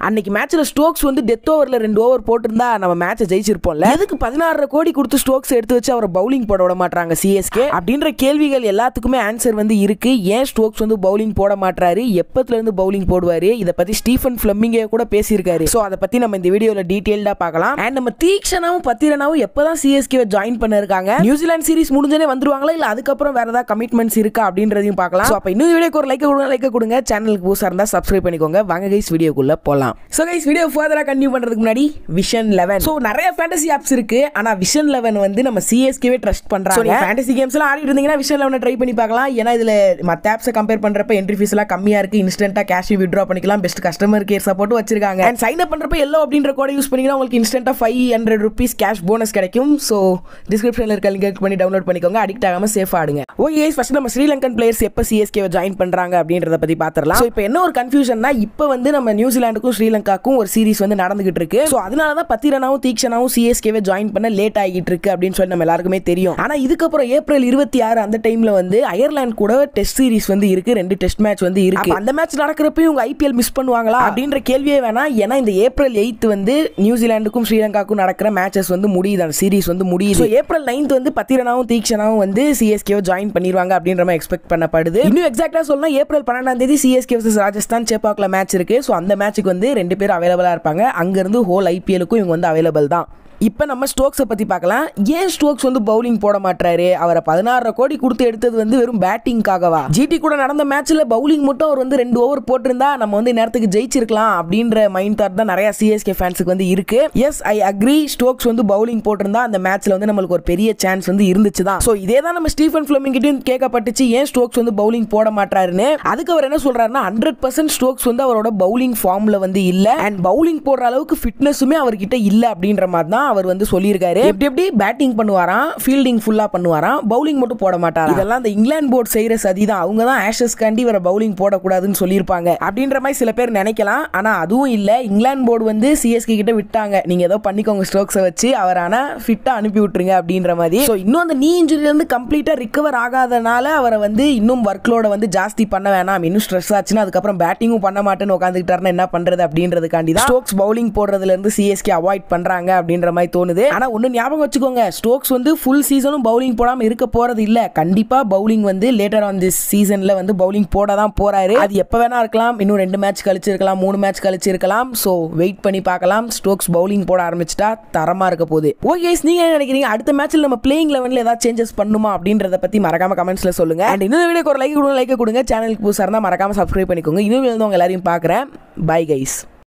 அன்னைக்கு மேட்ச்ல ஸ்டோக்ஸ் வந்து டெத் ஓவர்ல ரெண்டு ஓவர் போட்டிருந்தா நம்ம மேட்சை ஜெயிச்சிருப்போம்ல எதுக்கு பதினாறு கோடி கொடுத்து ஸ்டோக்ஸ் எடுத்து வச்சு அவரை பவுலிங் போட விட மாட்டாங்க சிஎஸ்கே அப்படின்ற கேள்விகள் எல்லாத்துக்குமே ஆன்சர் வந்து இருக்கு ஏன் ஸ்டோக்ஸ் வந்து பவுலிங் போட மாட்டாரு எப்பத்துல இருந்து பவுலிங் போடுவாரு இதை பத்தி ஸ்டீஃபன் ஃபிளமிங்கே கூட பேசியிருக்காரு ஸோ அதை பத்தி நம்ம இந்த வீடியோல டீடைல்டா பார்க்கலாம் அண்ட் நம்ம தீக்ஷனாவும் பத்திரனாவும் எப்பதான் சிஎஸ்கே ஜாயின் பண்ணிருக்காங்க நியூசிலாந்து சீரிஸ் முடிஞ்சனே வந்துருவாங்களா இல்ல அதுக்கப்புறம் வேற ஏதாவது கமிட்மெண்ட்ஸ் இருக்கா அப்படின்றதையும் பார்க்கலாம் ஸோ அப்போ இன்னும் வீடியோக்கு ஒரு லைக் கொடுங்க லைக் கொடுங்க சேனலுக்கு புதுசாக இருந்தால் சப்ஸ்கிரைப் பண்ணிக்கோங்க வாங்க கைஸ் வீடியோக்குள்ள போகலாம் ஸோ கைஸ் வீடியோ ஃபர்தராக கண்டினியூ பண்ணுறதுக்கு முன்னாடி விஷன் லெவன் ஸோ நிறைய ஃபேண்டசி ஆப்ஸ் இருக்கு ஆனால் விஷன் லெவன் வந்து நம்ம சிஎஸ்கேவே ட்ரஸ்ட் பண்ணுறாங்க ஃபேண்டசி கேம்ஸ்லாம் ஆடிட்டு இருந்தீங்கன்னா விஷன் லெவனை ட்ரை பண்ணி பார்க்கலாம் ஏன்னா இதில் மற்ற ஆப்ஸை கம்பேர் பண்ணுறப்ப என்ட்ரி ஃபீஸ் எல்லாம் கம்மியாக இருக்கு இன்ஸ்டன்ட்டாக கேஷ் விட்ரா பண்ணிக்கலாம் பெஸ்ட் கஸ்டமர் கேர் சப்போர்ட்டும் வச்சிருக்காங்க அண்ட் சைன் அப் பண்ணுறப்ப எல்லோ அப்படின்ற கோடை யூஸ் பண்ணிங்கன்னா உங்களுக்கு இன்ஸ்டன்ட்டாக five hundred rupees cash bonus கிடைக்கும் ஸோ டிஸ்கிரிப்ஷனில் இருக்க லிங்க் பண்ணி டவுன்லோட் பண்ணிக்கோங்க அடிக்ட் ஆகாமல் சேஃப் ஆடுங்க ஓகே ஃபர்ஸ்ட் நம்ம ஸ்ரீலங்கன் பிளேயர்ஸ் எப்போ சிஎஸ்கே ஜாயின் பண்ணுறாங்க அப்படின்றத பற்றி பார்த்துடலாம் ஸோ இப்போ என்ன ஒரு கன்ஃபியூஷன்னா இப்போ வந்து நம்ம நியூசிலாண்டுக்கும் ஸ்ரீலங்காக்கும் ஒரு சீரிஸ் வந்து நடந்துகிட்டு இருக்கு ஸோ அதனால தான் பத்திரனாவும் தீக்ஷனாவும் சிஎஸ்கேவை ஜாயின் பண்ண லேட் ஆகிட்டு இருக்கு அப்படின்னு சொல்லி நம்ம எல்லாருக்குமே தெரியும் ஆனால் இதுக்கப்புறம் ஏப்ரல் இருபத்தி ஆறு அந்த டைமில் வந்து அயர்லாந்து கூட டெஸ்ட் சீரிஸ் வந்து இருக்கு ரெண்டு டெஸ்ட் மேட்ச் வந்து இருக்கு அந்த மேட்ச் நடக்கிறப்ப இவங்க ஐபிஎல் மிஸ் பண்ணுவாங்களா அப்படின்ற கேள்வியே வேணாம் ஏன்னா இந்த ஏப்ரல் எயித் வந்து நியூசிலாண்டுக்கும் ஸ்ரீலங்காக்கும் நடக்கிற மேட்சஸ் வந்து முடியுது அந்த சீரிஸ் வந்து முடியுது So, ஏப்ரல் நைன்த் வந்து பத்திரனாவும் தீக்ஷனாவும் வந்து சிஎஸ்கே ஜாயின் பண்ணிடுவாங்க அப்படின்ற மாதிரி எக்ஸ்பெக்ட் பண்ணப்படுது இன்னும் எக்ஸாக்டா சொல்லணும் ஏப்ரல் பன்னெண்டாம் தேதி சிஎஸ்கே vs ராஜஸ்தான் சேப்பாக்ல மேட்ச் இருக்கு ஸோ அந்த மேட்ச்சுக்கு வந்து ரெண்டு பேரும் அவைலபிளா இருப்பாங்க அங்கிருந்து ஹோல் ஐபிஎலுக்கும் இவங்க வந்து அவைலபிள் தான் இப்போ நம்ம ஸ்டோக்ஸை பற்றி பார்க்கலாம் ஏன் ஸ்டோக்ஸ் வந்து பவுலிங் போட மாட்டாரு அவரை பதினாறு கோடி கொடுத்து எடுத்தது வந்து வெறும் பேட்டிங்காகவா ஜிடி கூட நடந்த மேட்ச்சில் பவுலிங் மட்டும் அவர் வந்து ரெண்டு ஓவர் போட்டிருந்தா நம்ம வந்து நேரத்துக்கு ஜெயிச்சிருக்கலாம் அப்படின்ற மைண்ட் தாட் தான் நிறைய சிஎஸ்கே ஃபேன்ஸுக்கு வந்து இருக்கு எஸ் ஐ அக்ரி ஸ்டோக்ஸ் வந்து பவுலிங் போட்டிருந்தா அந்த மேட்ச்ல வந்து நம்மளுக்கு ஒரு பெரிய சான்ஸ் வந்து இருந்துச்சு தான் ஸோ இதே தான் நம்ம ஸ்டீஃபன் ஃபிளமிங் கிட்டையும் கேட்கப்பட்டுச்சு ஏன் ஸ்டோக்ஸ் வந்து பவுலிங் போட மாட்டாருன்னு அதுக்கு அவர் என்ன சொல்றாருன்னா ஹண்ட்ரட் பர்சன்ட் ஸ்டோக்ஸ் வந்து அவரோட பவுலிங் ஃபார்ம்ல வந்து இல்ல அண்ட் பவுலிங் போடுற அளவுக்கு ஃபிட்னஸுமே அவர்கிட்ட இல்ல அப்படின்ற மாதிரி தான் அவர் வந்து சொல்லியிருக்காரு எப்படி எப்படி பேட்டிங் பண்ணுவாராம் ஃபீல்டிங் ஃபுல்லா பண்ணுவாராம் பவுலிங் மட்டும் போட மாட்டார் இதெல்லாம் இந்த இங்கிலாந்து போர்டு செய்யற சதி தான் அவங்க தான் ஆஷஸ் காண்டி இவரை பவுலிங் போடக்கூடாதுன்னு சொல்லியிருப்பாங்க அப்படின்ற மாதிரி சில பேர் நினைக்கலாம் ஆனா அதுவும் இல்ல இங்கிலாந்து போர்டு வந்து சிஎஸ்கே கிட்ட விட்டாங்க நீங்க ஏதோ பண்ணிக்கோங்க ஸ்ட்ரோக்ஸை வச்சு அவர் ஆனா ஃபிட்டா அனுப்பி விட்டுருங்க அப்படின்ற மாதிரி ஸோ இன்னும் அந்த நீ இன்ஜுரியில இருந்து கம்ப்ளீட்டா ரிகவர் ஆகாதனால அவரை வந்து இன்னும் ஒர்க்லோட வந்து ஜாஸ்தி பண்ண வேணாம் இன்னும் ஸ்ட்ரெஸ் ஆச்சுன்னா அதுக்கப்புறம் பேட்டிங்கும் பண்ண மாட்டேன்னு உட்காந்துக்கிட்டாருன்னா என்ன பண்றது அப்படின்றதுக்காண்டி தான் ஸ்டோக்ஸ் பவுலிங் போடுறதுல இருந்து சிஎஸ்கே அவாய்ட் பண்றாங்க அப்படின்ற மாதிரி தோணுது ஆனா ஒண்ணு ஞாபகம் வச்சுக்கோங்க ஸ்டோக்ஸ் வந்து ஃபுல் சீசனும் பவுலிங் போடாம இருக்க போறது இல்ல கண்டிப்பா பவுலிங் வந்து லேட்டர் ஆன் திஸ் சீசன்ல வந்து பவுலிங் போட தான் போறாரு அது எப்ப வேணா இருக்கலாம் இன்னும் ரெண்டு மேட்ச் கழிச்சு இருக்கலாம் மூணு மேட்ச் கழிச்சு இருக்கலாம் ஸோ வெயிட் பண்ணி பார்க்கலாம் ஸ்டோக்ஸ் பவுலிங் போட ஆரம்பிச்சிட்டா தரமா இருக்க போகுது ஓகே நீங்க என்ன நினைக்கிறீங்க அடுத்த மேட்ச்ல நம்ம பிளேயிங் லெவன்ல ஏதாவது சேஞ்சஸ் பண்ணுமா அப்படின்றத பத்தி மறக்காம கமெண்ட்ஸ்ல சொல்லுங்க அண்ட் இந்த வீடியோக்கு ஒரு லைக் கொடுங்க லைக் கொடுங்க சேனலுக்கு புதுசாக இருந்தால் மறக்காம சப்ஸ்கிரைப் பண்ணிக்கோங்க இன்னும் வந்து உங்க எல்லாரையும் பார்க்குறேன் பை கைஸ்